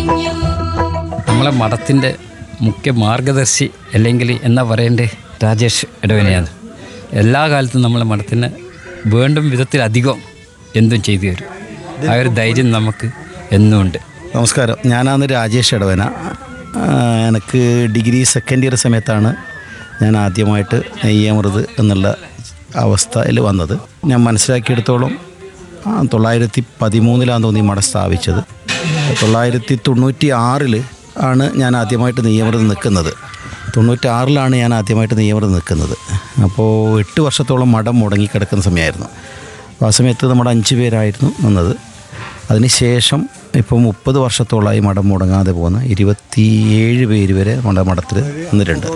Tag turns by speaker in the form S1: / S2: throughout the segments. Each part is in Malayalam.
S1: കഴിഞ്ഞു
S2: നമ്മളെ മഠത്തിൻ്റെ മുഖ്യ മാർഗദർശി അല്ലെങ്കിൽ എന്നാ പറയണ്ടേ രാജേഷ് ഇടവനെയാണ് എല്ലാ കാലത്തും നമ്മളെ മഠത്തിന് വേണ്ടും വിധത്തിലധികം എന്തും ചെയ്തു തരും ആ ഒരു ധൈര്യം നമുക്ക് എന്നും ഉണ്ട്
S3: നമസ്കാരം ഞാനാണ് രാജേഷ് ഇടവന ആ, എനിക്ക് ഡിഗ്രി സെക്കൻഡ് ഇയർ സമയത്താണ് ഞാൻ ആദ്യമായിട്ട് നെയ്യമൃത് എന്നുള്ള അവസ്ഥയിൽ വന്നത് ഞാൻ മനസ്സിലാക്കിയെടുത്തോളം ആ, തൊള്ളായിരത്തി പതിമൂന്നിലാണ് തോന്നി മഠം സ്ഥാപിച്ചത് തൊള്ളായിരത്തി തൊണ്ണൂറ്റി ആറിൽ ആണ് ഞാൻ ആദ്യമായിട്ട് നെയ്യമൃത് നിൽക്കുന്നത് തൊണ്ണൂറ്റി ആറിലാണ് ഞാൻ ആദ്യമായിട്ട് നെയ്യമൃത് നിൽക്കുന്നത് അപ്പോൾ എട്ട് വർഷത്തോളം മഠം മുടങ്ങിക്കിടക്കുന്ന സമയമായിരുന്നു അപ്പോൾ ആ സമയത്ത് നമ്മുടെ അഞ്ച് പേരായിരുന്നു നിന്നത് അതിനുശേഷം ഇപ്പോൾ മുപ്പത് വർഷത്തോളമായി മഠം മുടങ്ങാതെ പോകുന്ന ഇരുപത്തിയേഴ് പേര് വരെ നമ്മുടെ മഠത്തിൽ നിന്നിട്ടുണ്ട്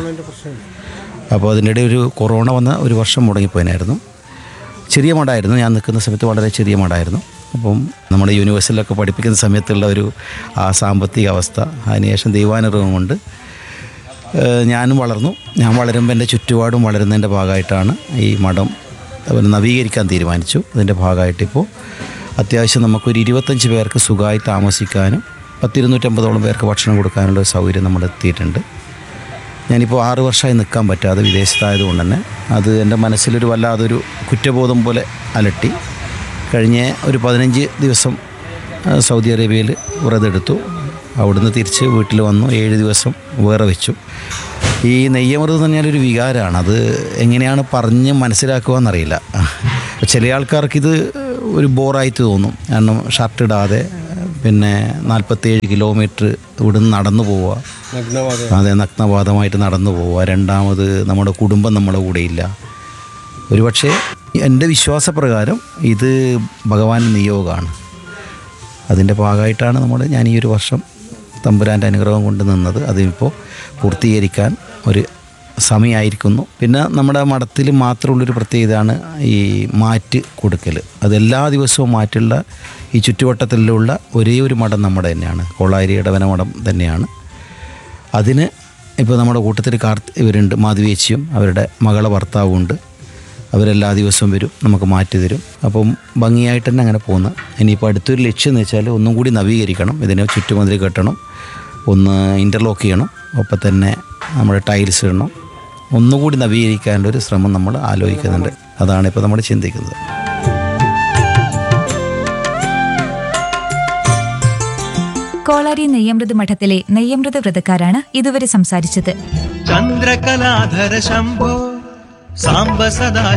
S3: അപ്പോൾ അതിനിടെ ഒരു കൊറോണ വന്ന ഒരു വർഷം മുടങ്ങിപ്പോയിനായിരുന്നു ചെറിയ മഠമായിരുന്നു ഞാൻ നിൽക്കുന്ന സമയത്ത് വളരെ ചെറിയ മഠമായിരുന്നു അപ്പം നമ്മുടെ യൂണിവേഴ്സിലൊക്കെ പഠിപ്പിക്കുന്ന സമയത്തുള്ള ഒരു ആ സാമ്പത്തിക അവസ്ഥ അതിനുശേഷം ദൈവാനുഭവം കൊണ്ട് ഏഹ് ഞാനും വളർന്നു ഞാൻ വളരുമ്പോൾ എൻ്റെ ചുറ്റുപാടും വളരുന്നതിൻ്റെ ഭാഗമായിട്ടാണ് ഈ മഠം അതുപോലെ നവീകരിക്കാൻ തീരുമാനിച്ചു അതിൻ്റെ ഭാഗമായിട്ടിപ്പോൾ അത്യാവശ്യം നമുക്കൊരു ഇരുപത്തഞ്ച് പേർക്ക് സുഖമായി താമസിക്കാനും പത്തിരുന്നൂറ്റമ്പതോളം പേർക്ക് ഭക്ഷണം കൊടുക്കാനുള്ള ഒരു സൗകര്യം നമ്മൾ എത്തിയിട്ടുണ്ട് ഞാനിപ്പോൾ ആറ് വർഷമായി നിൽക്കാൻ പറ്റാതെ വിദേശത്തായതുകൊണ്ട് തന്നെ അത് എൻ്റെ മനസ്സിലൊരു വല്ലാതൊരു കുറ്റബോധം പോലെ അലട്ടി കഴിഞ്ഞ ഒരു പതിനഞ്ച് ദിവസം ആ, സൗദി അറേബ്യയിൽ വ്രതെടുത്തു അവിടുന്ന് തിരിച്ച് വീട്ടിൽ വന്നു ഏഴ് ദിവസം വേറെ വെച്ചു ഈ നെയ്യമൃത് എന്ന് പറഞ്ഞാൽ ഒരു വികാരമാണ് അത് എങ്ങനെയാണ് പറഞ്ഞ് മനസ്സിലാക്കുക എന്നറിയില്ല ചില ആൾക്കാർക്കിത് ഒരു ബോറായിട്ട് തോന്നും കാരണം ഷർട്ട് ഇടാതെ പിന്നെ നാൽപ്പത്തേഴ് കിലോമീറ്റർ ഇവിടുന്ന് നടന്നു പോവുക അതെ നഗ്നപാതമായിട്ട് നടന്നു പോവുക രണ്ടാമത് നമ്മുടെ കുടുംബം നമ്മുടെ കൂടെയില്ല ഒരുപക്ഷെ എൻ്റെ വിശ്വാസപ്രകാരം ഇത് ഭഗവാന്റെ നിയോഗമാണ് അതിൻ്റെ ഭാഗമായിട്ടാണ് നമ്മൾ ഞാൻ ഈ ഒരു വർഷം തമ്പുരാൻ്റെ അനുഗ്രഹം കൊണ്ട് നിന്നത് അതിപ്പോൾ പൂർത്തീകരിക്കാൻ ഒരു സമയമായിരിക്കുന്നു പിന്നെ നമ്മുടെ മഠത്തിൽ മാത്രമുള്ളൊരു പ്രത്യേകതയാണ് ഈ മാറ്റ് കൊടുക്കൽ അത് എല്ലാ ദിവസവും മാറ്റുള്ള ഈ ചുറ്റുവട്ടത്തിലുള്ള ഒരേ ഒരു മഠം നമ്മുടെ തന്നെയാണ് കോളാരി ഇടവന മഠം തന്നെയാണ് അതിന് ഇപ്പോൾ നമ്മുടെ കൂട്ടത്തിൽ കാർത്ത് ഇവരുണ്ട് മാധവിയേച്ചിയും അവരുടെ മകളെ ഭർത്താവും ഉണ്ട് അവരെല്ലാ ദിവസവും വരും നമുക്ക് മാറ്റി തരും അപ്പം ഭംഗിയായിട്ട് തന്നെ അങ്ങനെ പോകുന്ന ഇനിയിപ്പോൾ അടുത്തൊരു ലക്ഷ്യം എന്ന് വെച്ചാൽ ഒന്നും കൂടി നവീകരിക്കണം ഇതിനെ ചുറ്റുമതിൽ കെട്ടണം ഒന്ന് ഇൻ്റർലോക്ക് ചെയ്യണം ഒപ്പം തന്നെ നമ്മുടെ ടൈൽസ് ഇടണം ഒന്നുകൂടി നവീകരിക്കാനുള്ള ഒരു ശ്രമം നമ്മൾ ആലോചിക്കുന്നുണ്ട് അതാണ് ഇപ്പോൾ നമ്മൾ ചിന്തിക്കുന്നത്
S4: കോളാരി നെയ്യമൃത് മഠത്തിലെ നെയ്യമൃത് വ്രതക്കാരാണ് ഇതുവരെ സംസാരിച്ചത്
S5: ചന്ദ്രകലാധര ശംഭോ സാംബ സദാ